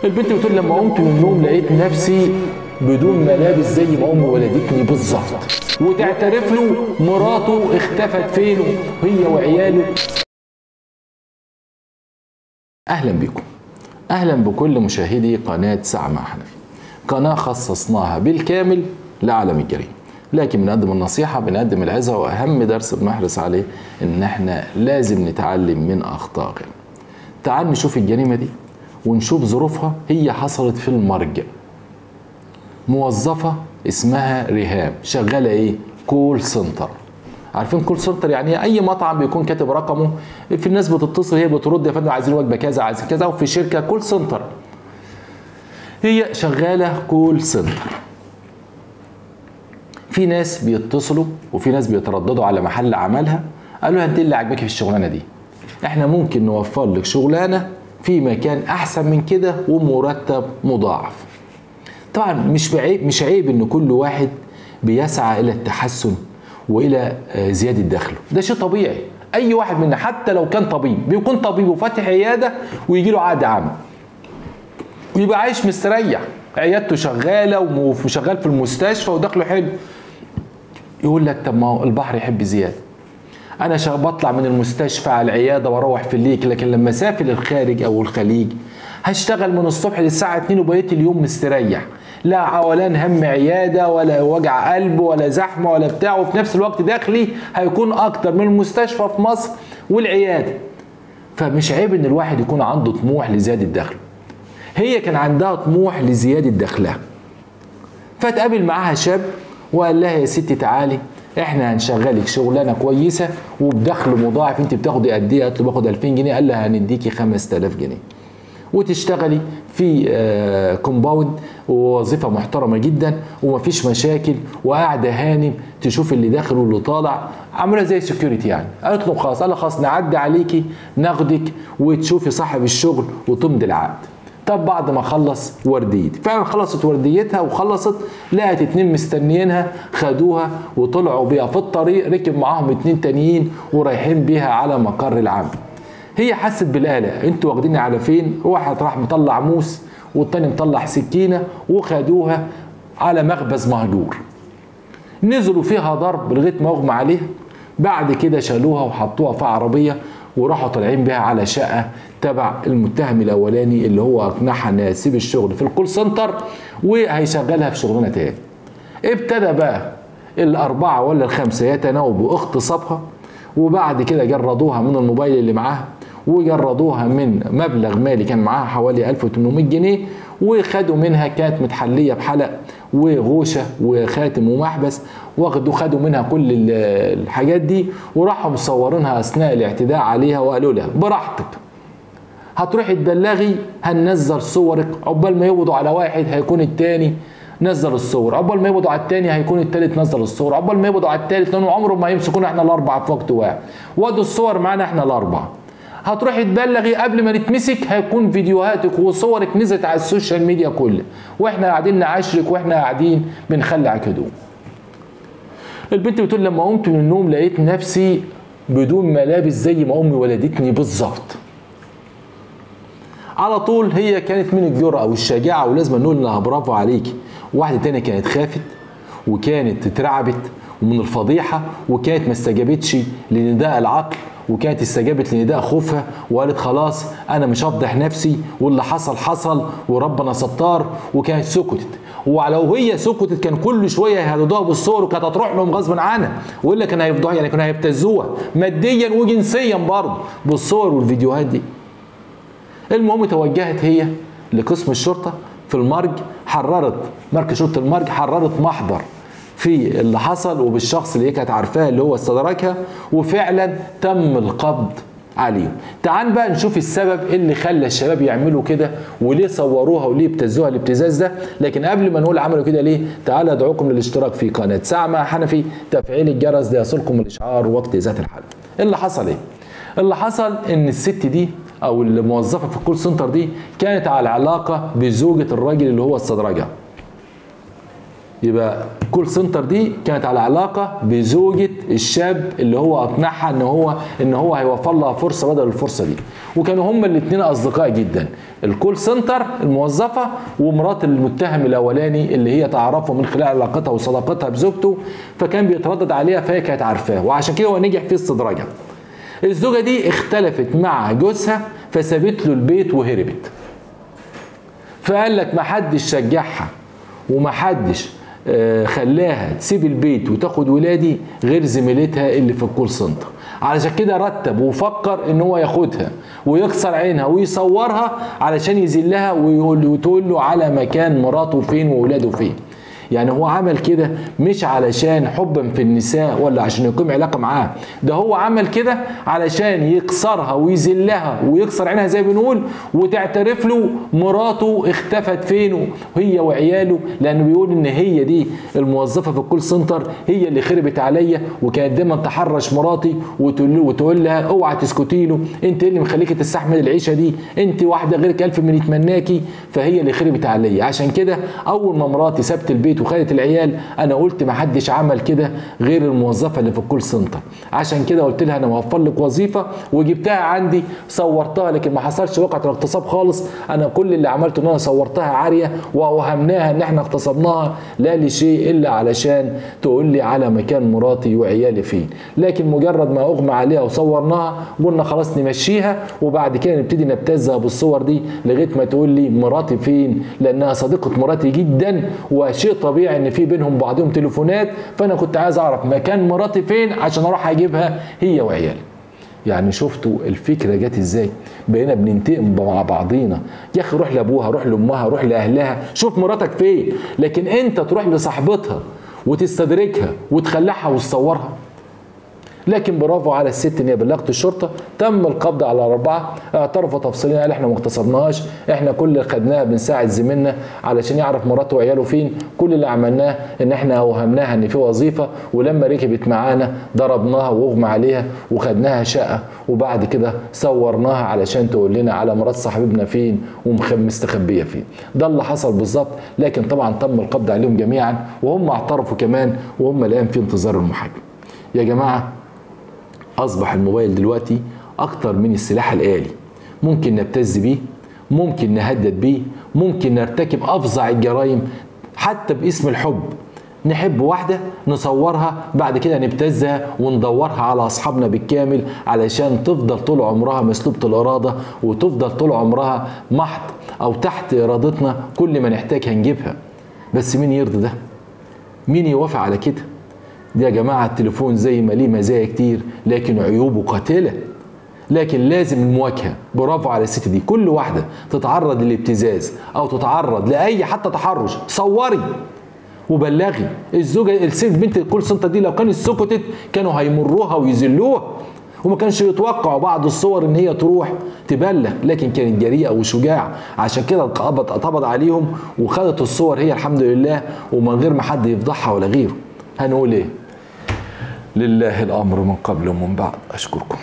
البنت بتقول لما قمت من النوم لقيت نفسي بدون ملابس زي ما امي ولدتني بالظبط وتعترف له مراته اختفت فين هي وعياله اهلا بكم اهلا بكل مشاهدي قناه سعمة حنفي قناه خصصناها بالكامل لعالم الجريمه لكن بنقدم النصيحه بنقدم العظه واهم درس بنحرص عليه ان احنا لازم نتعلم من اخطاء غيرنا تعال نشوف الجريمه دي ونشوف ظروفها هي حصلت في المرج موظفه اسمها ريهام شغاله ايه كول سنتر عارفين كول سنتر يعني ايه اي مطعم بيكون كاتب رقمه في الناس بتتصل هي بترد يا فندم عايزين وجبه كذا عايزين كذا وفي شركه كول سنتر هي شغاله كول سنتر في ناس بيتصلوا وفي ناس بيترددوا على محل عملها قالوا لها انت اللي عاجباكي في الشغلانه دي احنا ممكن نوفر لك شغلانه في مكان احسن من كده ومرتب مضاعف طبعا مش عيب مش عيب ان كل واحد بيسعى الى التحسن والى زياده دخله ده شيء طبيعي اي واحد منا حتى لو كان طبيب بيكون طبيب وفاتح عياده ويجي له عقد عام ويبقى عايش مستريح عيادته شغاله وشغال في المستشفى ودخله حلو يقول لك طب ما هو البحر يحب زياده انا بطلع من المستشفى على العياده واروح في الليل لكن لما اسافر الخارج او الخليج هشتغل من الصبح للساعه 2 وبقيت اليوم مستريح لا عولان هم عياده ولا وجع قلب ولا زحمه ولا بتاع وفي نفس الوقت دخلي هيكون اكتر من المستشفى في مصر والعياده فمش عيب ان الواحد يكون عنده طموح لزياده دخله هي كان عندها طموح لزياده دخلها فتقابل معاها شاب وقال لها يا ستي تعالي احنا هنشغلك شغلانه كويسه وبدخل مضاعف انت بتاخدي قد ايه؟ قالت له باخد 2000 جنيه قال لها هنديكي 5000 جنيه وتشتغلي في آه كومباوند ووظيفه محترمه جدا ومفيش مشاكل وقاعده هانم تشوف اللي داخل واللي طالع عامله زي سكيورتي يعني قالت له خلاص قال لها خلاص نعدي عليكي ناخدك وتشوفي صاحب الشغل وتمضي العقد طب بعد ما خلص ورديتي فعلا خلصت ورديتها وخلصت لقت اتنين مستنيينها خدوها وطلعوا بيها في الطريق ركب معاهم اتنين تانيين ورايحين بيها على مقر العمل هي حست بالقلق انتوا واخديني على فين واحد راح مطلع موس والتاني مطلع سكينه وخدوها على مخبز مهجور نزلوا فيها ضرب لغايه ما اغمى عليها بعد كده شالوها وحطوها في عربيه وراحوا طالعين بيها على شقه تبع المتهم الاولاني اللي هو اقنعها انها تسيب الشغل في الكول سنتر وهيشغلها في شغلانه تاني. ابتدى بقى الاربعه ولا الخمسه يتناوبوا اغتصابها وبعد كده جردوها من الموبايل اللي معاها وجردوها من مبلغ مالي كان معاها حوالي 1800 جنيه وخدوا منها كانت متحليه بحلق وغوشه وخاتم ومحبس واخدوا خدوا منها كل الحاجات دي وراحوا مصورينها اثناء الاعتداء عليها وقالوا لها براحتك هتروحي تبلغي هننزل صورك عقبال ما يقبضوا على واحد هيكون التاني نزل الصور عقبال ما يقبضوا على التاني هيكون التالت نزل الصور عقبال ما يقبضوا على التالت لانه عمرهم ما يمسكونا احنا الاربعه في وقت واحد ودوا الصور معانا احنا الاربعه هتروحي تبلغي قبل ما نتمسك هيكون فيديوهاتك وصورك نزلت على السوشيال ميديا كلها واحنا قاعدين نعاشرك واحنا قاعدين بنخلعك هدوم البنت بتقول لما قمت من النوم لقيت نفسي بدون ملابس زي ما امي ولدتني بالظبط على طول هي كانت من الجرأة والشجاعة ولازم نقول لها برافو عليكي واحدة تانية كانت خافت وكانت اترعبت ومن الفضيحة وكانت ما استجابتش لنداء العقل وكانت استجابت لنداء خوفها وقالت خلاص انا مش هفضح نفسي واللي حصل حصل وربنا ستار وكانت سكتت ولو هي سكتت كان كل شويه يهددوها بالصور وكانت هتروح لهم غصب عنها والا كان هيفضحوا يعني كانوا هيبتزوها ماديا وجنسيا برضه بالصور والفيديوهات دي المهم توجهت هي لقسم الشرطه في المرج حررت مركز شرطه المرج حررت محضر في اللي حصل وبالشخص اللي هي كانت عارفاه اللي هو استدركها وفعلا تم القبض عليهم تعال بقى نشوف السبب اللي خلى الشباب يعملوا كده وليه صوروها وليه ابتزوها الابتزاز ده لكن قبل ما نقول عملوا كده ليه تعال ادعوكم للاشتراك في قناه ساعه حنفي تفعيل الجرس ليصلكم الاشعار وقت ذات الحلقه اللي حصل ايه اللي حصل ان الست دي او الموظفه في الكول سنتر دي كانت على علاقه بزوجه الراجل اللي هو استدرجها يبقى كول سنتر دي كانت على علاقه بزوجه الشاب اللي هو اقنعها ان هو ان هو هيوفر لها فرصه بدل الفرصه دي وكانوا هما الاثنين اصدقاء جدا الكول سنتر الموظفه ومرات المتهم الاولاني اللي هي تعرفه من خلال علاقتها وصداقتها بزوجته فكان بيتردد عليها فهي كانت عارفاه وعشان كده هو نجح في استدراجها الزوجه دي اختلفت مع جوزها فسابت له البيت وهربت فقال لك ما حدش شجعها وما حدش آه، خلاها تسيب البيت وتاخد ولادي غير زميلتها اللي في الكول سنتر علشان كده رتب وفكر ان هو ياخدها ويكسر عينها ويصورها علشان يذلها ويقول وتقول له على مكان مراته فين وولاده فين يعني هو عمل كده مش علشان حبا في النساء ولا عشان يقيم علاقه معاه ده هو عمل كده علشان يكسرها ويذلها ويكسر عينها زي ما بنقول وتعترف له مراته اختفت فين وهي وعياله لانه بيقول ان هي دي الموظفه في الكول سنتر هي اللي خربت عليا وكانت دايما تحرش مراتي وتقول له وتقول لها اوعى تسكتي له انت اللي مخليكي تستحمل العيشه دي انت واحده غيرك الف من يتمناكي فهي اللي خربت عليا عشان كده اول ما مراتي سابت البيت وخدت العيال انا قلت ما حدش عمل كده غير الموظفه اللي في الكول سنتر عشان كده قلت لها انا موفر لك وظيفه وجبتها عندي صورتها لكن ما حصلش وقعه الاغتصاب خالص انا كل اللي عملته ان انا صورتها عاريه واوهمناها ان احنا اغتصبناها لا لشيء الا علشان تقول لي على مكان مراتي وعيالي فين لكن مجرد ما اغمى عليها وصورناها قلنا خلاص نمشيها وبعد كده نبتدي نبتزها بالصور دي لغايه ما تقول لي مراتي فين لانها صديقه مراتي جدا وشيء طبيعي ان في بينهم بعضهم تليفونات فانا كنت عايز اعرف مكان مراتي فين عشان اروح اجيبها هي وعيالي يعني شفتوا الفكره جت ازاي بقينا بننتقم مع بعضينا يا اخي روح لابوها روح لامها روح لاهلها شوف مراتك فين لكن انت تروح لصاحبتها وتستدركها وتخلعها وتصورها لكن برافو على الست ان هي بلغت الشرطه تم القبض على اربعه اعترفوا تفصيليا قال احنا ما اغتصبناهاش احنا كل اللي خدناها بنساعد زميلنا علشان يعرف مراته وعياله فين كل اللي عملناه ان احنا اوهمناها ان في وظيفه ولما ركبت معانا ضربناها واغمى عليها وخدناها شقه وبعد كده صورناها علشان تقول لنا على مرات صاحبنا فين ومستخبيه فين ده اللي حصل بالظبط لكن طبعا تم القبض عليهم جميعا وهم اعترفوا كمان وهم الان في انتظار المحاكمه يا جماعه اصبح الموبايل دلوقتي اكتر من السلاح الالي ممكن نبتز بيه ممكن نهدد بيه ممكن نرتكب افظع الجرائم حتى باسم الحب نحب واحدة نصورها بعد كده نبتزها وندورها على أصحابنا بالكامل علشان تفضل طول عمرها مسلوبة الإرادة وتفضل طول عمرها محض أو تحت إرادتنا كل ما نحتاج هنجيبها بس مين يرضي ده؟ مين يوافق على كده؟ دي يا جماعة التليفون زي ما ليه مزايا كتير لكن عيوبه قاتلة لكن لازم المواجهة برافو على الست دي كل واحدة تتعرض للابتزاز أو تتعرض لأي حتى تحرش صوري وبلغي الزوجة الست بنت الكول سنتر دي لو كانت سكتت كانوا هيمروها ويذلوها وما كانش يتوقعوا بعض الصور ان هي تروح تبلغ لكن كانت جريئه وشجاعه عشان كده اتقبض اتقبض عليهم وخدت الصور هي الحمد لله ومن غير ما حد يفضحها ولا غيره هنقول ايه لله الامر من قبل ومن بعد اشكركم